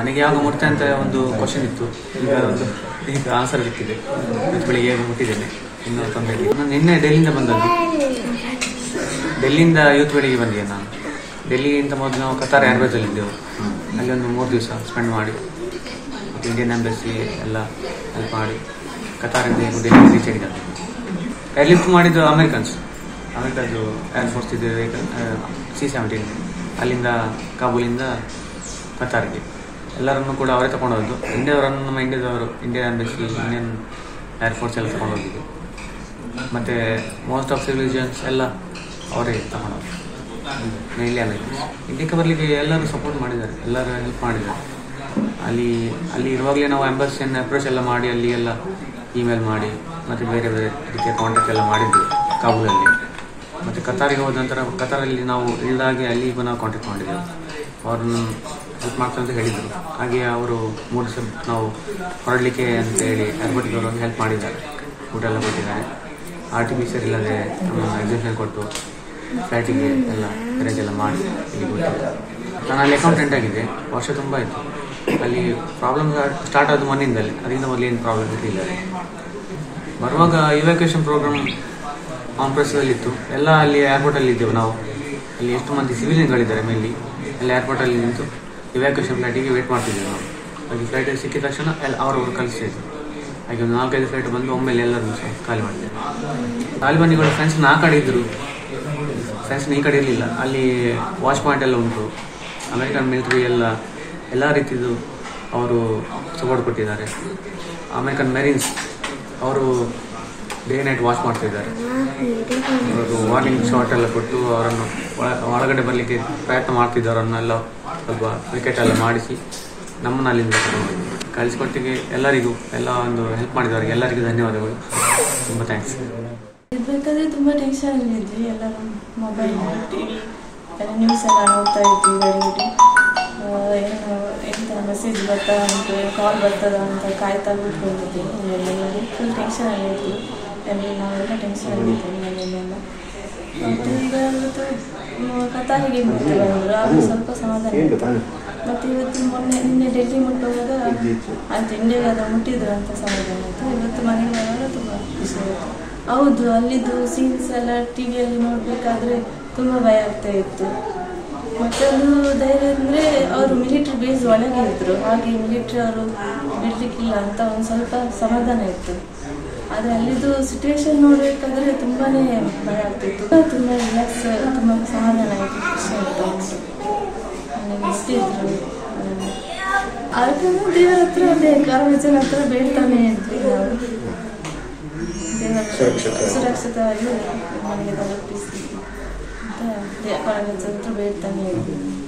ನನಗೆ ಯಾವಾಗ ಮುಟ್ತೆ ಅಂತ ಒಂದು ಕ್ವಶನ್ ಇತ್ತು ಈಗ ಒಂದು ಈಗ ಆನ್ಸರ್ ಸಿಕ್ಕಿದೆ ಇವತ್ತು ಬೆಳಿಗ್ಗೆ ಮುಟ್ಟಿದ್ದೇನೆ ಇನ್ನೂ ತೊಂದರೆ ಇಲ್ಲ ನಾನು ನಿನ್ನೆ ಡೆಲ್ಲಿಯಿಂದ ಬಂದದ್ದು ಡೆಲ್ಲಿಯಿಂದ ಯೂತ್ ಬೆಳಿಗ್ಗೆ ಬಂದಿದ್ದೆ ನಾನು ಡೆಲ್ಲಿಗಿಂತ ಮೊದಲು ನಾವು ಕತಾರ್ ಏರ್ವೇಸಲ್ಲಿ ಇದ್ದೆವು ಅಲ್ಲಿ ಒಂದು ಮೂರು ದಿವಸ ಸ್ಪೆಂಡ್ ಮಾಡಿ ಮತ್ತು ಇಂಡಿಯನ್ ಎಂಬಸಿ ಎಲ್ಲ ಹೆಲ್ಪ್ ಮಾಡಿ ಕತಾರಿಂದ ಹೇಗೂ ಡೆಲ್ಲಿ ರೀಚ್ ಆಗಿದ್ದಾರೆ ಏರ್ಲಿಫ್ಟ್ ಮಾಡಿದ್ದು ಅಮೆರಿಕನ್ಸ್ ಅಮೆರಿಕದ್ದು ಏರ್ಫೋರ್ಸ್ ಇದೆ ವೆಹಿಕಲ್ ಸಿ ಸೆವೆಂಟೀನ್ ಅಲ್ಲಿಂದ ಕಾಬೂಲಿಂದ ಕತಾರ್ಗೆ ಎಲ್ಲರನ್ನು ಕೂಡ ಅವರೇ ತಗೊಂಡೋದ್ದು ಇಂಡಿಯಾದವರನ್ನು ನಮ್ಮ ಇಂಡಿಯಾದವರು ಇಂಡಿಯನ್ ಎಂಬಸಿ ಇಂಡಿಯನ್ ಏರ್ಫೋರ್ಸ್ ಎಲ್ಲ ತಗೊಂಡೋಗಿದ್ದು ಮತ್ತು ಮೋಸ್ಟ್ ಆಫ್ ಸಿವಿಲಿಜನ್ಸ್ ಎಲ್ಲ ಅವರೇ ತಗೊಂಡೋದು ಮೇನ್ಲಿ ಅಲ್ಲ ಇಂಡಿಯಾಕ್ಕೆ ಬರಲಿಕ್ಕೆ ಎಲ್ಲರೂ ಸಪೋರ್ಟ್ ಮಾಡಿದ್ದಾರೆ ಎಲ್ಲರೂ ಹೆಲ್ಪ್ ಮಾಡಿದ್ದಾರೆ ಅಲ್ಲಿ ಅಲ್ಲಿ ಇರುವಾಗಲೇ ನಾವು ಎಂಬಸಿಯನ್ನು ಅಪ್ರೋಚ್ ಎಲ್ಲ ಮಾಡಿ ಅಲ್ಲಿ ಎಲ್ಲ ಇಮೇಲ್ ಮಾಡಿ ಮತ್ತು ಬೇರೆ ಬೇರೆ ರೀತಿಯ ಕಾಂಟ್ಯಾಕ್ಟ್ ಎಲ್ಲ ಮಾಡಿದ್ವಿ ಕಾಬೂಲಲ್ಲಿ ಮತ್ತು ಕತಾರಿಗೆ ಹೋದ ನಂತರ ಕತಾರಲ್ಲಿ ನಾವು ಇಳಿದಾಗೆ ಅಲ್ಲಿ ನಾವು ಕಾಂಟ್ಯಾಕ್ಟ್ ಮಾಡಿದ್ದೆವು ಅವ್ರನ್ನ ಹೆಲ್ಪ್ ಮಾಡ್ತಾ ಅಂತ ಹೇಳಿದರು ಹಾಗೆ ಅವರು ಮೂರು ದಿವಸ ನಾವು ಹೊರಡಲಿಕ್ಕೆ ಅಂತ ಹೇಳಿ ಏರ್ಪೋರ್ಟಿಗೆ ಅವರು ಹೆಲ್ಪ್ ಮಾಡಿದ್ದಾರೆ ಊಟ ಎಲ್ಲ ಕೊಟ್ಟಿದ್ದಾರೆ ಆರ್ ಟಿ ಪಿ ಸರ್ ಇಲ್ಲದೆ ನಮ್ಮ ಎಕ್ಸಿಬಿಷನ್ ಕೊಟ್ಟು ಫ್ಲೈಟಿಗೆ ಎಲ್ಲ ಅರೇಂಜ್ ಎಲ್ಲ ಮಾಡಿ ಇಲ್ಲಿ ಕೊಟ್ಟಿದ್ದಾರೆ ನಾನು ಅಲ್ಲಿ ಅಕೌಂಟೆಂಟ್ ಆಗಿದೆ ವರ್ಷ ತುಂಬ ಆಯಿತು ಅಲ್ಲಿ ಪ್ರಾಬ್ಲಮ್ ಸ್ಟಾರ್ಟ್ ಆದ ಮನೆಯಿಂದಲೇ ಅದರಿಂದ ಮೊದಲು ಏನು ಪ್ರಾಬ್ಲಮ್ ಇರಲಿಲ್ಲ ಬರುವಾಗ ಇವ್ಯಾಕ್ಯುಯೇಷನ್ ಪ್ರೋಗ್ರಾಮ್ ಆನ್ ಪ್ರೊಸೆಸಲ್ಲಿತ್ತು ಎಲ್ಲ ಅಲ್ಲಿ ಏರ್ಪೋರ್ಟಲ್ಲಿ ಇದ್ದೆವು ನಾವು ಅಲ್ಲಿ ಎಷ್ಟು ಮಂದಿ ಸಿವಿಲಿಯನ್ಗಳಿದ್ದಾರೆ ಮೇಲಿ ಅಲ್ಲಿ ಏರ್ಪೋರ್ಟಲ್ಲಿ ನಿಂತು ಇವ್ಯಾಕ್ಯುಯೇಷನ್ ಫ್ಲೈಟಿಗೆ ವೇಟ್ ಮಾಡ್ತಿದ್ದೆವು ನಾವು ಹಾಗೆ ಫ್ಲೈಟ್ ಸಿಕ್ಕಿದ ತಕ್ಷಣ ಎಲ್ಲ ಅವರವರು ಕಳಿಸ್ತಿದ್ರು ಹಾಗೆ ಒಂದು ನಾಲ್ಕೈದು ಫ್ಲೈಟ್ ಬಂದು ಒಮ್ಮೆಲೆ ಎಲ್ಲರೂ ಸಹ ಖಾಲಿ ಮಾಡಿದ್ದಾರೆ ತಾಲಿಬಾನಿಗಳು ಫ್ರೆಂಡ್ಸ್ ಆ ಕಡೆ ಇದ್ದರು ಫ್ರೆಂಡ್ಸ್ನ ಈ ಕಡೆ ಇರಲಿಲ್ಲ ಅಲ್ಲಿ ವಾಚ್ ಪಾಯಿಂಟ್ ಎಲ್ಲ ಉಂಟು ಅಮೆರಿಕನ್ ಮಿಲಿಟರಿ ಎಲ್ಲ ಎಲ್ಲ ರೀತಿದು ಅವರು ಸಪೋರ್ಟ್ ಕೊಟ್ಟಿದ್ದಾರೆ ಅಮೆರಿಕನ್ ಮೆರೀನ್ಸ್ ಅವರು ಡೇ ನೈಟ್ ವಾಚ್ ಮಾಡ್ತಿದ್ದಾರೆ ಅವರು ವಾರ್ನಿಂಗ್ ಶಾಟ್ ಎಲ್ಲ ಕೊಟ್ಟು ಅವರನ್ನು ಒಳ- ಒಳಗಡೆ ಬರಲಿಕ್ಕೆ ಪ್ರಯತ್ನ ಮಾಡ್ತಿದ್ದವರನ್ನೆಲ್ಲ ಸ್ವಲ್ಪ ವಿಕೆಟ್ ಎಲ್ಲ ಮಾಡಿಸಿ ನಮ್ಮನ್ನ ಅಲ್ಲಿಂದ ಕರ್ಕೊಂಡು ಹೋದ್ರು. ಕಳಿಸ್ಕೊಟ್ಟಿಗೆ ಎಲ್ಲರಿಗೂ ಎಲ್ಲ ಒಂದು ಹೆಲ್ಪ್ ಮಾಡಿದವರಿಗೆ ಎಲ್ಲರಿಗೂ ಧನ್ಯವಾದಗಳು ತುಂಬ ಥ್ಯಾಂಕ್ಸ್ ಇರ್ಬೇಕಾದ್ರೆ ತುಂಬ ಟೆನ್ಷನ್ ಇದ್ವಿ ಎಲ್ಲರೂ ಮೊಬೈಲ್ ಟಿವಿ ಎಲ್ಲ ನ್ಯೂಸ್ ಎಲ್ಲ ನೋಡ್ತಾ ಇದ್ವಿ ಗಡಿಬಿಡಿ ಆ, ಏನು ಎಂತ ಮೆಸೇಜ್ ಬರ್ತಾ ಉಂಟು ಕಾಲ್ ಬರ್ತದ ಅಂತ ಕಾಯ್ತಾ ಕೂತ್ಕೊಂಡಿದ್ವಿ ಎಲ್ಲರೂ ಫುಲ್ ಟೆನ್ಷನ್ ಆಗಿದ್ವಿ ಎಲ್ಲ ನಾವೆಲ್ಲ ಟೆನ್ಷನ್ ಆಗಿದ್ವಿ ಮನೆಯಲ್ಲೆಲ್ಲ ಮತ್ತು ಈಗ ಇವತ್ತು ಮ್, ಕತಾರಿಗೆ ಮತ್ತೆ ಬಂದರು ಆಗ ಸ್ವಲ್ಪ ಸಮಾಧಾನ ಇತ್ತು. ಮತ್ತೆ ಇವತ್ತು ಮೊನ್ನೆ ನಿನ್ನೆ ಡೆಲ್ಲಿ ಮುಟ್ಟುವಾಗ ಆಯ್ತು ಇಂಡಿಯಾಗೆ ಅದು ಮುಟ್ಟಿದ್ರು ಅಂತ ಸಮಾಧಾನ ಆಯಿತು ಇವತ್ತು ಮನೆಗೆ ಬರುವಾಗ ತುಂಬ ಖುಷಿ ಆಯಿತು ಹೌದು ಅಲ್ಲಿದ್ದು ಸೀನ್ಸ್ ಎಲ್ಲ ಟಿವಿಯಲ್ಲಿ ನೋಡಬೇಕಾದ್ರೆ ತುಂಬ ಭಯ ಆಗ್ತಾ ಇತ್ತು ಮತ್ತೊಂದು ಧೈರ್ಯ ಅಂದರೆ ಅವರು ಮಿಲಿಟ್ರಿ ಬೇಸ್ ಒಳಗೆ ಇದ್ರು ಹಾಗೆ ಮಿಲಿಟ್ರಿ ಅವರು ಬಿಡ್ಲಿಕ್ಕಿಲ್ಲ ಅಂತ ಒಂದು ಸ್ವಲ್ಪ ಸಮಾಧಾನ ಇತ್ತು ಆದರೆ ಅಲ್ಲಿದ್ದು ಸಿಚುವೇಶನ್ ನೋಡಬೇಕಾದ್ರೆ ತುಂಬಾ ಭಯ ಆಗ್ತಿತ್ತು ತುಂಬ ರಿಲ್ಯಾಕ್ಸ್ ತುಂಬ ಸಮಾಧಾನ ಆಯಿತು ಖುಷಿ ಆಗ್ತಾ ಇತ್ತು ನನಗೆ ಇಷ್ಟಿದ್ರು ಅದಕ್ಕಂದ್ರೆ ದೇವರ ಹತ್ರ ಅದೇ ಕಾರವಚನ ಹತ್ರ ಬೇಡ್ತಾನೆ ಇದ್ವಿ ನಾವು ದೇವರ ಸುರಕ್ಷಿತವಾಗಿ ಮನೆಗೆ ತಲುಪಿಸಿ ಅಂತ ಕಾರವಚನ ಹತ್ರ ಬೇಡ್ತಾನೆ ಇದ್ವಿ